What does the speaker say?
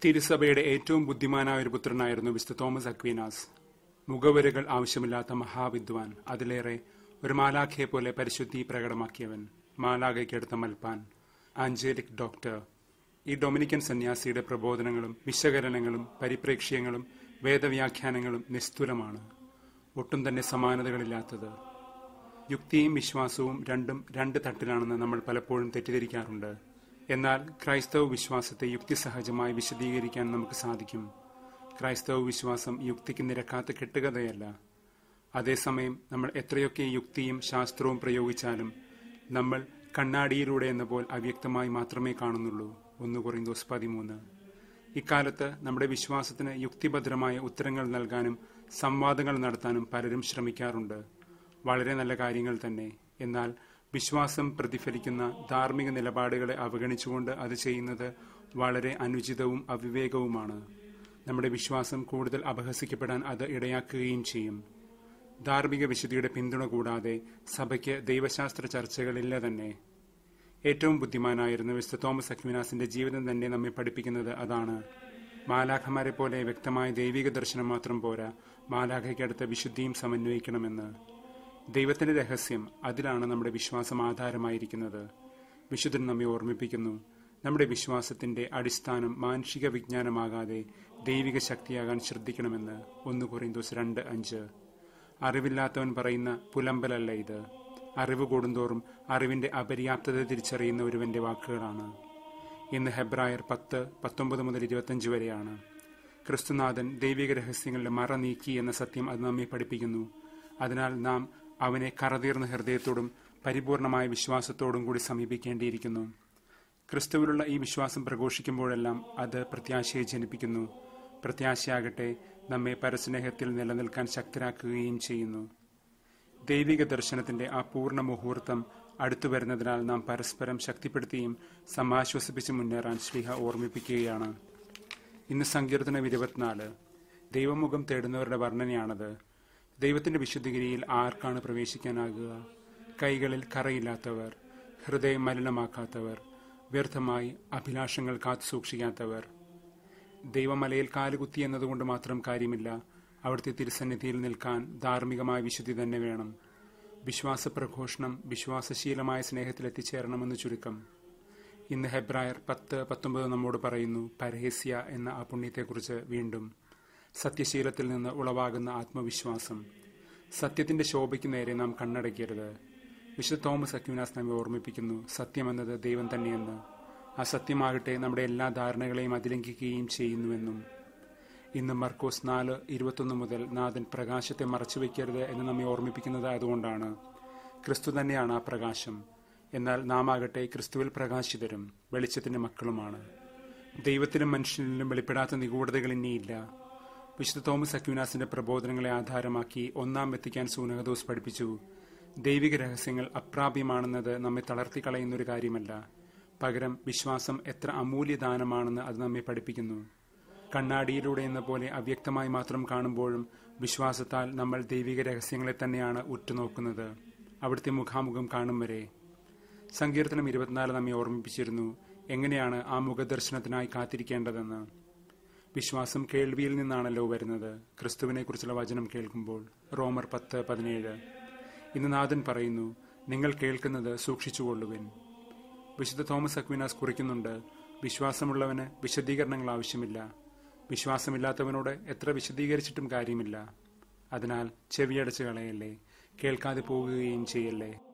തിരുസഭയുടെ ഏറ്റവും ബുദ്ധിമാനായ ഒരു പുത്രനായിരുന്നു വിശുദ്ധ തോമസ് അക്വീനാസ് മുഖവരുകൾ ആവശ്യമില്ലാത്ത മഹാവിദ്വാൻ അതിലേറെ ഒരു മാലാഖയെ പോലെ പരിശുദ്ധി പ്രകടമാക്കിയവൻ മാലാഖയ്ക്കെടുത്ത മൽപ്പാൻ ആഞ്ചേലിക് ഡോക്ടർ ഈ ഡൊമിനിക്കൻ സന്യാസിയുടെ പ്രബോധനങ്ങളും വിശകലനങ്ങളും പരിപ്രേക്ഷ്യങ്ങളും വേദവ്യാഖ്യാനങ്ങളും നിസ്തുലമാണ് ഒട്ടും തന്നെ സമാനതകളില്ലാത്തത് യുക്തിയും വിശ്വാസവും രണ്ടും രണ്ട് തട്ടിലാണെന്ന് നമ്മൾ പലപ്പോഴും തെറ്റിദ്ധരിക്കാറുണ്ട് എന്നാൽ ക്രൈസ്തവ വിശ്വാസത്തെ യുക്തിസഹജമായി വിശദീകരിക്കാൻ നമുക്ക് സാധിക്കും ക്രൈസ്തവ വിശ്വാസം യുക്തിക്ക് നിരക്കാത്ത കെട്ടുകഥയല്ല അതേസമയം നമ്മൾ എത്രയൊക്കെ യുക്തിയും ശാസ്ത്രവും പ്രയോഗിച്ചാലും നമ്മൾ കണ്ണാടിയിലൂടെ എന്ന പോൽ അവ്യക്തമായി മാത്രമേ കാണുന്നുള്ളൂ ഒന്ന് കുറയുന്നോസ് പതിമൂന്ന് ഇക്കാലത്ത് നമ്മുടെ വിശ്വാസത്തിന് യുക്തിഭദ്രമായ ഉത്തരങ്ങൾ നൽകാനും സംവാദങ്ങൾ നടത്താനും പലരും ശ്രമിക്കാറുണ്ട് വളരെ നല്ല കാര്യങ്ങൾ തന്നെ എന്നാൽ വിശ്വാസം പ്രതിഫലിക്കുന്ന ധാർമ്മിക നിലപാടുകളെ അവഗണിച്ചുകൊണ്ട് അത് ചെയ്യുന്നത് വളരെ അനുചിതവും അവിവേകവുമാണ് നമ്മുടെ വിശ്വാസം കൂടുതൽ അപഹസിക്കപ്പെടാൻ അത് ഇടയാക്കുകയും ചെയ്യും ധാർമ്മിക വിശുദ്ധിയുടെ പിന്തുണ കൂടാതെ സഭയ്ക്ക് ദൈവശാസ്ത്ര ചർച്ചകളില്ല തന്നെ ഏറ്റവും ബുദ്ധിമാനായിരുന്ന വിശുദ്ധ തോമസ് അക്വിനാസിന്റെ ജീവിതം തന്നെ നമ്മെ പഠിപ്പിക്കുന്നത് അതാണ് മാലാഖമാരെ പോലെ വ്യക്തമായ ദൈവിക ദർശനം മാത്രം പോരാ മാലാഖയ്ക്കടുത്ത വിശുദ്ധിയും സമന്വയിക്കണമെന്ന് ദൈവത്തിന്റെ രഹസ്യം അതിലാണ് നമ്മുടെ വിശ്വാസം ആധാരമായിരിക്കുന്നത് വിശുദ്ധൻ നമ്മെ ഓർമ്മിപ്പിക്കുന്നു നമ്മുടെ വിശ്വാസത്തിന്റെ അടിസ്ഥാനം മാനുഷിക വിജ്ഞാനമാകാതെ ദൈവിക ശക്തിയാകാൻ ശ്രദ്ധിക്കണമെന്ന് ഒന്ന് കുറയുന്തോസ് രണ്ട് അഞ്ച് അറിവില്ലാത്തവൻ പറയുന്ന പുലമ്പലല്ല ഇത് അറിവ് കൂടുന്തോറും അറിവിന്റെ അപര്യാപ്തത തിരിച്ചറിയുന്ന ഒരുവന്റെ വാക്കുകളാണ് ഇന്ന് ഹെബ്രായർ പത്ത് പത്തൊമ്പത് മുതൽ ഇരുപത്തഞ്ച് വരെയാണ് ക്രിസ്തുനാഥൻ ദൈവിക രഹസ്യങ്ങളുടെ മറ നീക്കി എന്ന സത്യം അത് നമ്മെ പഠിപ്പിക്കുന്നു അതിനാൽ നാം അവനെ കറതീർന്ന ഹൃദയത്തോടും പരിപൂർണമായ വിശ്വാസത്തോടും കൂടി സമീപിക്കേണ്ടിയിരിക്കുന്നു ക്രിസ്തുവിലുള്ള ഈ വിശ്വാസം പ്രഘോഷിക്കുമ്പോഴെല്ലാം അത് പ്രത്യാശയെ ജനിപ്പിക്കുന്നു പ്രത്യാശയാകട്ടെ നമ്മെ പരസ്നേഹത്തിൽ നിലനിൽക്കാൻ ശക്തരാക്കുകയും ചെയ്യുന്നു ദൈവിക ദർശനത്തിന്റെ ആ പൂർണ്ണ മുഹൂർത്തം അടുത്തു വരുന്നതിനാൽ നാം പരസ്പരം ശക്തിപ്പെടുത്തിയും സമാശ്വസിപ്പിച്ച് മുന്നേറാൻ ശ്രീഹ ഓർമ്മിപ്പിക്കുകയാണ് ഇന്ന് സങ്കീർത്തനം ഇരുപത്തിനാല് ദൈവമുഖം തേടുന്നവരുടെ വർണ്ണനയാണത് ദൈവത്തിന്റെ വിശുദ്ധിഗിരിയിൽ ആർക്കാണ് പ്രവേശിക്കാനാകുക കൈകളിൽ കറയില്ലാത്തവർ ഹൃദയം മലിനമാക്കാത്തവർ വ്യർത്ഥമായി അഭിലാഷങ്ങൾ കാത്തു സൂക്ഷിക്കാത്തവർ ദൈവമലയിൽ കാലുകുത്തി എന്നതുകൊണ്ട് മാത്രം കാര്യമില്ല അവിടുത്തെ തിരുസന്നിധിയിൽ നിൽക്കാൻ ധാർമ്മികമായ വിശുദ്ധി തന്നെ വേണം വിശ്വാസ പ്രഘോഷണം വിശ്വാസശീലമായ സ്നേഹത്തിൽ എത്തിച്ചേരണമെന്ന് ചുരുക്കം ഇന്ന് ഹെബ്രായർ പത്ത് പത്തൊമ്പത് നമ്മോട് പറയുന്നു പരഹേസ്യ എന്ന ആ പുണ്യത്തെക്കുറിച്ച് വീണ്ടും സത്യശീലത്തിൽ നിന്ന് ഉളവാകുന്ന ആത്മവിശ്വാസം സത്യത്തിന്റെ ശോഭയ്ക്ക് നേരെ നാം കണ്ണടയ്ക്കരുത് വിശുദ്ധ തോമസ് അക്യുനാസ് നമ്മെ ഓർമ്മിപ്പിക്കുന്നു സത്യമെന്നത് ദൈവം തന്നെയെന്ന് ആ സത്യമാകട്ടെ നമ്മുടെ എല്ലാ ധാരണകളെയും അതിലംഘിക്കുകയും ചെയ്യുന്നുവെന്നും ഇന്ന് മർക്കോസ് നാല് ഇരുപത്തൊന്ന് മുതൽ നാഥൻ പ്രകാശത്തെ മറച്ചുവെക്കരുത് എന്ന് നമ്മെ ഓർമ്മിപ്പിക്കുന്നത് അതുകൊണ്ടാണ് ക്രിസ്തു തന്നെയാണ് ആ പ്രകാശം എന്നാൽ നാം ആകട്ടെ ക്രിസ്തുവിൽ പ്രകാശിതരും വെളിച്ചത്തിന്റെ മക്കളുമാണ് ദൈവത്തിലും മനുഷ്യനിലും വെളിപ്പെടാത്ത നിഗൂഢതകൾ ഇനിയില്ല വിശുദ്ധ തോമസ് അക്യുനാസിന്റെ പ്രബോധനങ്ങളെ ആധാരമാക്കി ഒന്നാം എത്തിക്കാൻ സൂനഹദോസ് പഠിപ്പിച്ചു ദൈവിക രഹസ്യങ്ങൾ അപ്രാപ്യമാണെന്നത് നമ്മെ തളർത്തിക്കളയുന്ന ഒരു കാര്യമല്ല പകരം വിശ്വാസം എത്ര അമൂല്യദാനമാണെന്ന് അത് നമ്മെ പഠിപ്പിക്കുന്നു കണ്ണാടിയിലൂടെ എന്ന പോലെ അവ്യക്തമായി മാത്രം കാണുമ്പോഴും വിശ്വാസത്താൽ നമ്മൾ ദൈവിക രഹസ്യങ്ങളെ തന്നെയാണ് ഉറ്റുനോക്കുന്നത് അവിടുത്തെ മുഖാമുഖം കാണും വരെ സങ്കീർത്തനം ഇരുപത്തിനാല് നമ്മെ ഓർമ്മിപ്പിച്ചിരുന്നു എങ്ങനെയാണ് ആ മുഖദർശനത്തിനായി കാത്തിരിക്കേണ്ടതെന്ന് വിശ്വാസം കേൾവിയിൽ നിന്നാണല്ലോ വരുന്നത് ക്രിസ്തുവിനെ കുറിച്ചുള്ള വചനം കേൾക്കുമ്പോൾ റോമർ പത്ത് പതിനേഴ് ഇന്ന് നാഥൻ പറയുന്നു നിങ്ങൾ കേൾക്കുന്നത് സൂക്ഷിച്ചുകൊള്ളുവിൻ വിശുദ്ധ തോമസ് അക്വിനാസ് കുറിക്കുന്നുണ്ട് വിശ്വാസമുള്ളവന് വിശദീകരണങ്ങൾ ആവശ്യമില്ല വിശ്വാസമില്ലാത്തവനോട് എത്ര വിശദീകരിച്ചിട്ടും കാര്യമില്ല അതിനാൽ ചെവിയടച്ച് കളയല്ലേ കേൾക്കാതെ പോകുകയും ചെയ്യല്ലേ